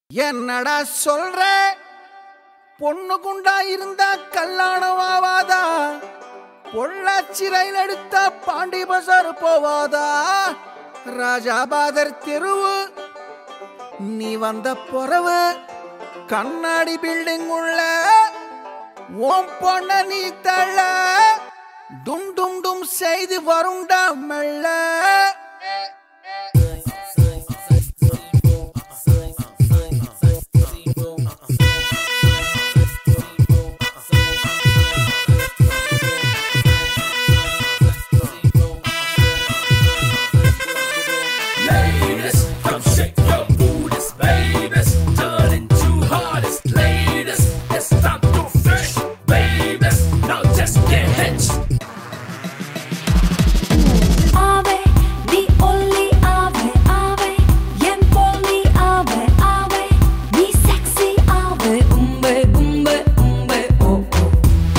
என்னடா சொல்ற பொண்ணு குண்டா இருந்தா கல்யாணம் ஆவாதா பொள்ளாச்சி ரயில் எடுத்தா பாண்டி பசார் போவாதா ராஜாபாதர் தெருவு நீ வந்த பொறவு கண்ணாடி பில்டிங் உள்ள ஓம் பொண்ண நீ தள்ள டும் டும் டும் செய்து வருண்டா மெல்ல Ladies, come shake your booties, babies. Turn into hottest ladies. It's time to fish, babies. Now just get hitched. Ave, the only Ave, Ave, yen polni Ave, Ave, the sexy Ave, umbe, umbe, umbe, oh, oh.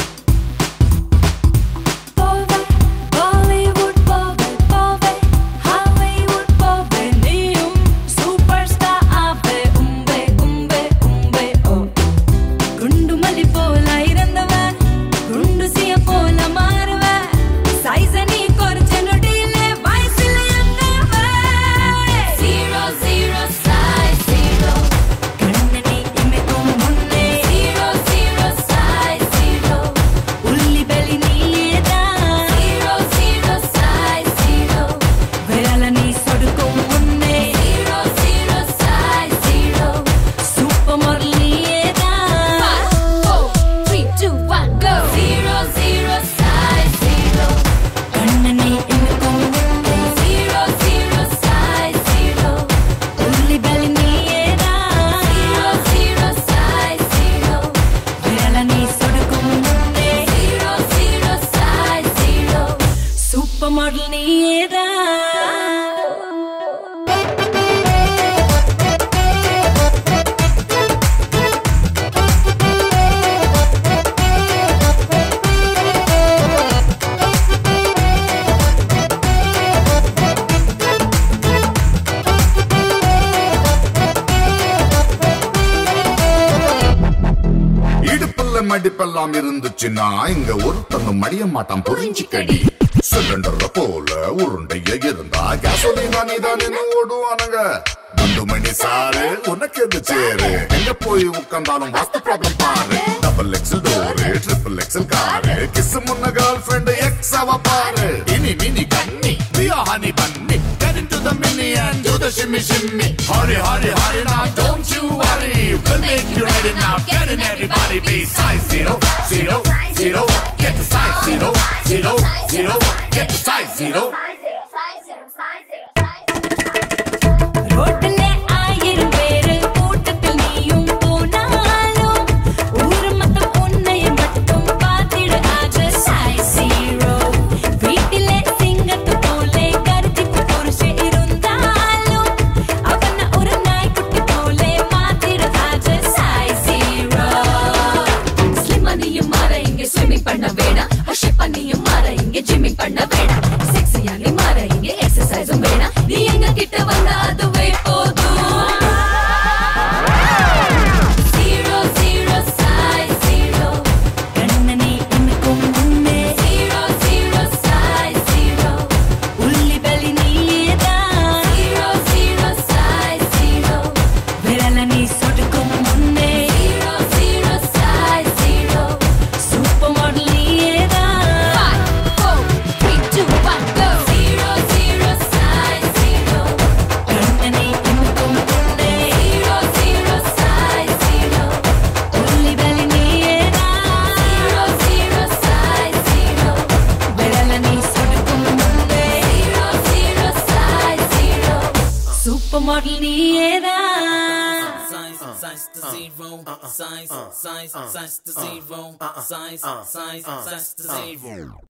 Pove, Bollywood, pove, pove, Hollywood, pove, neum, superstar Ave, umbe, umbe, umbe, oh. குண்டு மல்லி போல இருந்தவன் குண்டு சிய போல மாறுவ சைஸ நீ குறைச்ச நொடியில வயசுல என்னவ ஜீரோ ஜீரோ சைஸ் ஜீரோ கண்ணனை இமைக்கும் முன்னே ஜீரோ ஜீரோ சைஸ் ஜீரோ உள்ளி பெலி நீதான் ஜீரோ ஜீரோ சைஸ் ஜீரோ விரல நீ சொடுக்கும் முன்னே zero zero size zero super model நீதான் Five, four, three, two, one, go. Zero, zero, size, zero. கண்ணனை இமைக்கும் முன்னே zero, zero, size, zero. உள்ளி பெலி நீதான் zero, zero, size, zero. விரல நீ சொடுக்கும் முன்னே zero, zero, size, zero. Super model நீதான் இடுப்புல மடிப்பெல்லாம் இருந்துச்சுன்னா இங்க ஒருத்தனும் மடிய மாட்டான் புரிஞ்சுக்கடி சிலிண்டர்ல போல உருண்டைய இருந்தா கேசோலினா நீதானு ஓடுவானுங்க குண்டு மணி சாரு உனக்கு எது சேரு எங்க போய் உட்கார்ந்தாலும் வாஸ்து ப்ராப்ளம் பாரு double XL door triple XL car kiss முன்ன கேர்ள் ஃபிரெண்ட் எக்ஸ் அவ பாரு இனி மினி கண்ணி பியா honey bunny get into the mini and do the shimmy shimmy hurry hurry hurry now don't you worry we'll make you ready now get in everybody be size zero zero zero get the size zero zero zero get the size zero ரோட்டுல ஆயிரம் பேரு கூட்டத்தில் நீயும் போனாலும் ஊரு மொத்தம் உன்னை மட்டும் பார்த்திட ஆஜ size zero. வீட்டிலே சிங்கத்து போலே கருத்திக்கு புருஷன் இருந்தாலும் அவன ஒரு நாய்க்குட்டி போலே மாத்திட ஆஜ size zero. Slim நீயும் மாற இங்க swimming பண்ண வேணாம் Shape நீயும் மாற இங்க gymming பண்ண வேணாம் Sexy ஆகி மாற இங்க exercise உம் வேணாம் நீ எங்க கிட்ட வந்தா அதுவே போதும் Zero, zero, size, zero. கண்ணனை இமைக்கும் முன்னே Zero, zero, size, zero. உள்ளி பெலி நீதான் Zero, zero, size, zero. விரல நீ சொடுக்கும் முன்னே Zero, zero, size, zero. Super model நீதான் Five, four, three, two, one, go. Zero, zero, size, zero. கண்ணனை இமைக்கும் முன்னே Zero, zero, size, zero. உள்ளி பெலி நீதான் Zero, zero, size, zero. விரல நீ சொடுக்கும் முன்னே Zero, zero, size, zero. Super model நீதான் Size, size to zero, size, size, size to zero, size, size, size to zero.